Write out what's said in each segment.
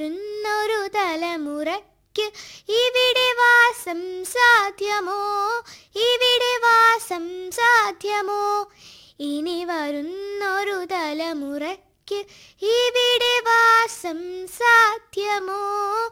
ഒരു തലമുറയ്ക്ക് ഇവിടെ വാസം സാധ്യമോ ഇവിടെ വാസം സാധ്യമോ ഇനി വരുന്നൊരു തലമുറയ്ക്ക് ഇവിടെ വാസം സാധ്യമോ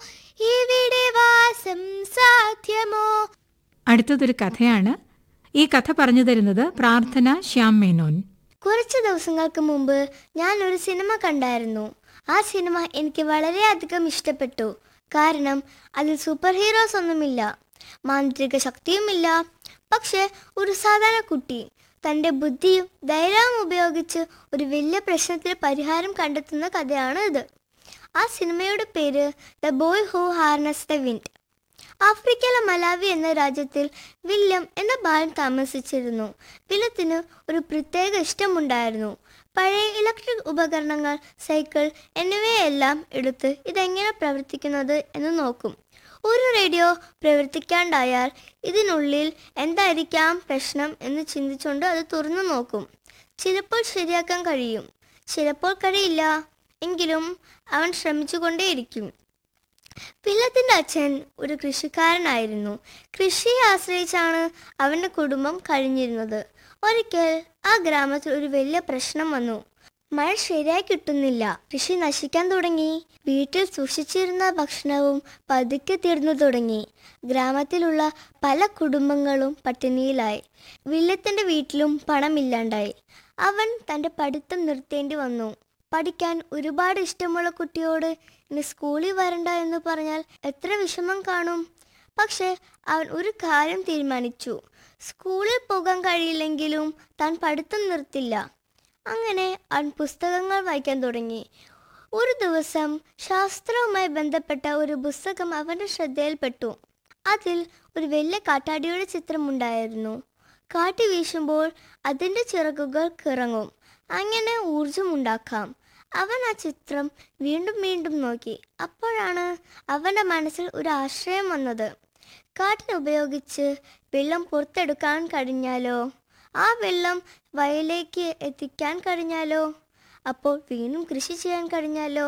ഇവിടെ വാസം സാധ്യമോ അടുത്തതൊരു കഥയാണ് ഈ കഥ പറഞ്ഞു തരുന്നത് പ്രാർത്ഥന ശ്യാം മേനോൻ കുറച്ച് ദിവസങ്ങൾക്ക് മുമ്പ് ഞാൻ ഒരു സിനിമ കണ്ടായിരുന്നു ആ സിനിമ എനിക്ക് വളരെയധികം ഇഷ്ടപ്പെട്ടു കാരണം അതിൽ സൂപ്പർ ഹീറോസ് ഒന്നുമില്ല മാന്ത്രിക ശക്തിയുമില്ല പക്ഷെ ഒരു സാധാരണ കുട്ടി തൻ്റെ ബുദ്ധിയും ധൈര്യവും ഉപയോഗിച്ച് ഒരു വലിയ പ്രശ്നത്തിന് പരിഹാരം കണ്ടെത്തുന്ന കഥയാണ് ഇത് ആ സിനിമയുടെ പേര് the boy who harness the wind ആഫ്രിക്കയിലെ മലാവി എന്ന രാജ്യത്തിൽ വില്യം എന്ന ബാലൻ താമസിച്ചിരുന്നു വില്യത്തിന് ഒരു പ്രത്യേക ഇഷ്ടമുണ്ടായിരുന്നു പഴയ ഇലക്ട്രിക് ഉപകരണങ്ങൾ സൈക്കിൾ എന്നിവയെല്ലാം എടുത്ത് ഇതെങ്ങനെ പ്രവർത്തിക്കുന്നത് എന്ന് നോക്കും ഒരു റേഡിയോ പ്രവർത്തിക്കാണ്ടായാൽ ഇതിനുള്ളിൽ എന്തായിരിക്കാം പ്രശ്നം എന്ന് ചിന്തിച്ചുകൊണ്ട് അത് തുറന്നു നോക്കും ചിലപ്പോൾ ശരിയാക്കാൻ കഴിയും ചിലപ്പോൾ കഴിയില്ല എങ്കിലും അവൻ ശ്രമിച്ചുകൊണ്ടേയിരിക്കും പിള്ളത്തിന്റെ അച്ഛൻ ഒരു കൃഷിക്കാരനായിരുന്നു കൃഷിയെ ആശ്രയിച്ചാണ് അവന്റെ കുടുംബം കഴിഞ്ഞിരുന്നത് ഒരിക്കൽ ആ ഗ്രാമത്തിൽ ഒരു വലിയ പ്രശ്നം വന്നു മഴ ശരിയായി കിട്ടുന്നില്ല കൃഷി നശിക്കാൻ തുടങ്ങി വീട്ടിൽ സൂക്ഷിച്ചിരുന്ന ഭക്ഷണവും പതുക്കെ തീർന്നു തുടങ്ങി ഗ്രാമത്തിലുള്ള പല കുടുംബങ്ങളും പട്ടിണിയിലായി വില്ലത്തിന്റെ വീട്ടിലും പണമില്ലാണ്ടായി അവൻ തന്റെ പഠിത്തം നിർത്തേണ്ടി വന്നു പഠിക്കാൻ ഒരുപാട് ഇഷ്ടമുള്ള കുട്ടിയോട് ഇനി സ്കൂളിൽ വരണ്ട എന്ന് പറഞ്ഞാൽ എത്ര വിഷമം കാണും പക്ഷെ അവൻ ഒരു കാര്യം തീരുമാനിച്ചു സ്കൂളിൽ പോകാൻ കഴിയില്ലെങ്കിലും താൻ പഠിത്തം നിർത്തില്ല അങ്ങനെ അവൻ പുസ്തകങ്ങൾ വായിക്കാൻ തുടങ്ങി ഒരു ദിവസം ശാസ്ത്രവുമായി ബന്ധപ്പെട്ട ഒരു പുസ്തകം അവൻ്റെ ശ്രദ്ധയിൽപ്പെട്ടു അതിൽ ഒരു വലിയ കാട്ടാടിയുടെ ചിത്രമുണ്ടായിരുന്നു കാറ്റ് വീശുമ്പോൾ അതിൻ്റെ ചിറകുകൾ കിറങ്ങും അങ്ങനെ ഊർജമുണ്ടാക്കാം അവൻ ആ ചിത്രം വീണ്ടും വീണ്ടും നോക്കി അപ്പോഴാണ് അവൻ്റെ മനസ്സിൽ ഒരു ആശയം വന്നത് കാറ്റിനെ ഉപയോഗിച്ച് വെള്ളം പുറത്തെടുക്കാൻ കഴിഞ്ഞാലോ ആ വെള്ളം വയലേക്ക് എത്തിക്കാൻ കഴിഞ്ഞാലോ അപ്പോൾ വീണ്ടും കൃഷി ചെയ്യാൻ കഴിഞ്ഞാലോ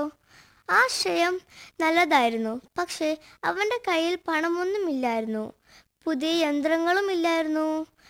ആശയം നല്ലതായിരുന്നു പക്ഷേ അവൻ്റെ കയ്യിൽ പണമൊന്നുമില്ലായിരുന്നു പുതിയ യന്ത്രങ്ങളും ഇല്ലായിരുന്നു